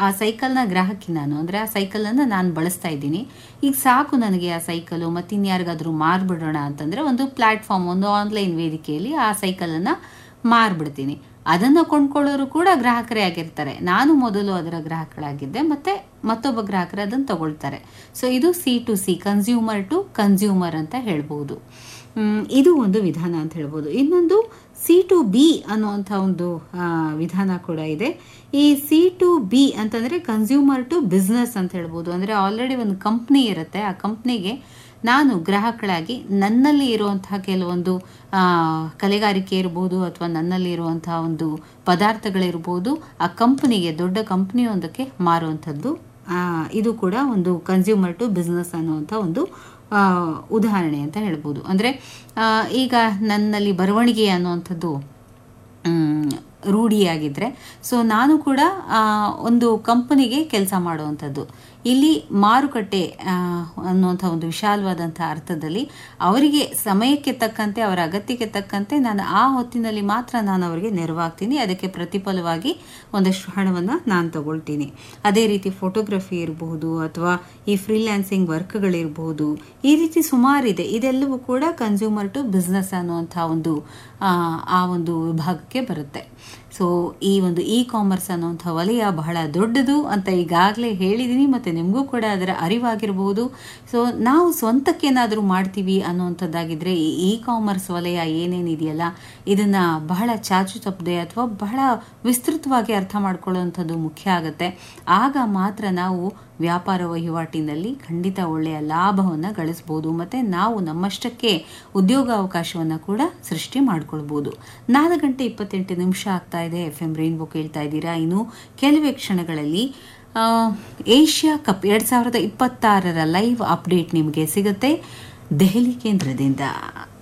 ಆ ಸೈಕಲ್ನ ಗ್ರಾಹಕಿ ನಾನು ಅಂದರೆ ಆ ಸೈಕಲನ್ನು ನಾನು ಬಳಸ್ತಾ ಇದ್ದೀನಿ ಈಗ ಸಾಕು ನನಗೆ ಆ ಸೈಕಲು ಮತ್ತು ಇನ್ಯಾರಿಗಾದ್ರೂ ಮಾರ್ಬಿಡೋಣ ಅಂತಂದರೆ ಒಂದು ಪ್ಲ್ಯಾಟ್ಫಾರ್ಮ್ ಒಂದು ಆನ್ಲೈನ್ ವೇದಿಕೆಯಲ್ಲಿ ಆ ಸೈಕಲನ್ನು ಮಾರ್ಬಿಡ್ತೀನಿ ಅದನ್ನು ಕೊಂಡ್ಕೊಳ್ಳೋರು ಕೂಡ ಗ್ರಾಹಕರೇ ಆಗಿರ್ತಾರೆ ನಾನು ಮೊದಲು ಅದರ ಗ್ರಾಹಕರಾಗಿದ್ದೆ ಮತ್ತು ಮತ್ತೊಬ್ಬ ಗ್ರಾಹಕರು ಅದನ್ನು ತಗೊಳ್ತಾರೆ ಸೊ ಇದು C to C consumer to consumer ಅಂತ ಹೇಳ್ಬೋದು ಮ್, ಇದು ಒಂದು ವಿಧಾನ ಅಂತ ಹೇಳ್ಬೋದು ಇನ್ನೊಂದು ಸಿ ಟು ಬಿ ಅನ್ನುವಂಥ ಒಂದು ಆ, ವಿಧಾನ ಕೂಡ ಇದೆ ಈ ಸಿ ಟು ಬಿ ಅಂತಂದರೆ ಕನ್ಸ್ಯೂಮರ್ ಟು ಬಿಸ್ನೆಸ್ ಅಂತ ಹೇಳ್ಬೋದು ಅಂದರೆ ಆಲ್ರೆಡಿ ಒಂದು ಕಂಪ್ನಿ ಇರುತ್ತೆ ಆ ಕಂಪ್ನಿಗೆ ನಾನು ಗ್ರಾಹಕಳಾಗಿ ನನ್ನಲ್ಲಿ ಇರುವಂತಹ ಕೆಲವೊಂದು ಆ, ಕಲೆಗಾರಿಕೆ ಇರ್ಬೋದು ಅಥವಾ ನನ್ನಲ್ಲಿ ಇರುವಂತಹ ಒಂದು ಪದಾರ್ಥಗಳಿರ್ಬೋದು ಆ ಕಂಪ್ನಿಗೆ ದೊಡ್ಡ ಕಂಪ್ನಿಯೊಂದಕ್ಕೆ ಮಾರುವಂಥದ್ದು ಆ, ಇದು ಕೂಡ ಒಂದು ಕನ್ಸ್ಯೂಮರ್ ಟು ಬಿಸ್ನೆಸ್ ಅನ್ನುವಂಥ ಒಂದು ಆ, ಉದಾಹರಣೆ ಅಂತ ಹೇಳ್ಬೋದು ಅಂದರೆ ಈಗ ನನ್ನಲ್ಲಿ ಬರವಣಿಗೆ ಅನ್ನುವಂಥದ್ದು ಮ್, ರೂಢಿಯಾಗಿದ್ದರೆ ಸೊ ನಾನು ಕೂಡ ಆ, ಒಂದು ಕಂಪನಿಗೆ ಕೆಲಸ ಮಾಡುವಂಥದ್ದು ಇಲ್ಲಿ ಮಾರುಕಟ್ಟೆ ಆ, ಅನ್ನುವಂಥ ಒಂದು ವಿಶಾಲವಾದಂಥ ಅರ್ಥದಲ್ಲಿ ಅವರಿಗೆ ಸಮಯಕ್ಕೆ ತಕ್ಕಂತೆ ಅವರ ಅಗತ್ಯಕ್ಕೆ ತಕ್ಕಂತೆ ನಾನು ಆ ಹೊತ್ತಿನಲ್ಲಿ ಮಾತ್ರ ನಾನು ಅವರಿಗೆ ನೆರವಾಗ್ತೀನಿ ಅದಕ್ಕೆ ಪ್ರತಿಫಲವಾಗಿ ಒಂದಷ್ಟು ಹಣವನ್ನು ನಾನು ತಗೊಳ್ತೀನಿ ಅದೇ ರೀತಿ ಫೋಟೋಗ್ರಫಿ ಇರಬಹುದು ಅಥವಾ ಈ ಫ್ರೀಲ್ಯಾನ್ಸಿಂಗ್ ವರ್ಕ್ಗಳಿರಬಹುದು ಈ ರೀತಿ ಸುಮಾರಿದೆ ಇದೆಲ್ಲವೂ ಕೂಡ ಕನ್ಸ್ಯೂಮರ್ ಟು ಬಿಸ್ನೆಸ್ ಅನ್ನುವಂಥ ಒಂದು ಆ, ಆ ಒಂದು ವಿಭಾಗಕ್ಕೆ ಬರುತ್ತೆ ಸೊ ಈ ಒಂದು ಇ ಕಾಮರ್ಸ್ ಅನ್ನುವಂಥ ವಲಯ ಬಹಳ ದೊಡ್ಡದು ಅಂತ ಈಗಾಗಲೇ ಹೇಳಿದ್ದೀನಿ ಮತ್ತು ನಿಮಗೂ ಕೂಡ ಅದರ ಅರಿವಾಗಿರ್ಬೋದು ಸೊ ನಾವು ಸ್ವಂತಕ್ಕೇನಾದರೂ ಮಾಡ್ತೀವಿ ಅನ್ನುವಂಥದ್ದಾಗಿದ್ದರೆ ಈ ಇ ಕಾಮರ್ಸ್ ವಲಯ ಏನೇನಿದೆಯಲ್ಲ ಇದನ್ನು ಬಹಳ ಚಾಚು ತಪ್ಪದೆ ಅಥವಾ ಬಹಳ ವಿಸ್ತೃತವಾಗಿ ಅರ್ಥ ಮಾಡ್ಕೊಳ್ಳುವಂಥದ್ದು ಮುಖ್ಯ ಆಗುತ್ತೆ ಆಗ ಮಾತ್ರ ನಾವು ವ್ಯಾಪಾರ ವಹಿವಾಟಿನಲ್ಲಿ ಖಂಡಿತ ಒಳ್ಳೆಯ ಲಾಭವನ್ನು ಗಳಿಸ್ಬೋದು ಮತ್ತು ನಾವು ನಮ್ಮಷ್ಟಕ್ಕೆ ಉದ್ಯೋಗಾವಕಾಶವನ್ನು ಕೂಡ ಸೃಷ್ಟಿ ಮಾಡ್ಕೊಳ್ಬೋದು ನಾಲ್ಕು ಗಂಟೆ ಇಪ್ಪತ್ತೆಂಟು ನಿಮಿಷ ಆಗ್ತಾ ಇದೆ ಎಫ್ ಎಂ ರೈನ್ಬೋ ಕೇಳ್ತಾ ಇದ್ದೀರಾ ಇನ್ನು ಕೆಲವೇ ಕ್ಷಣಗಳಲ್ಲಿ ಆ, ಏಷ್ಯಾ ಕಪ್ ಎರಡು ಸಾವಿರದ ಇಪ್ಪತ್ತಾರರ ಲೈವ್ ಅಪ್ಡೇಟ್ ನಿಮಗೆ ಸಿಗುತ್ತೆ ದೆಹಲಿ ಕೇಂದ್ರದಿಂದ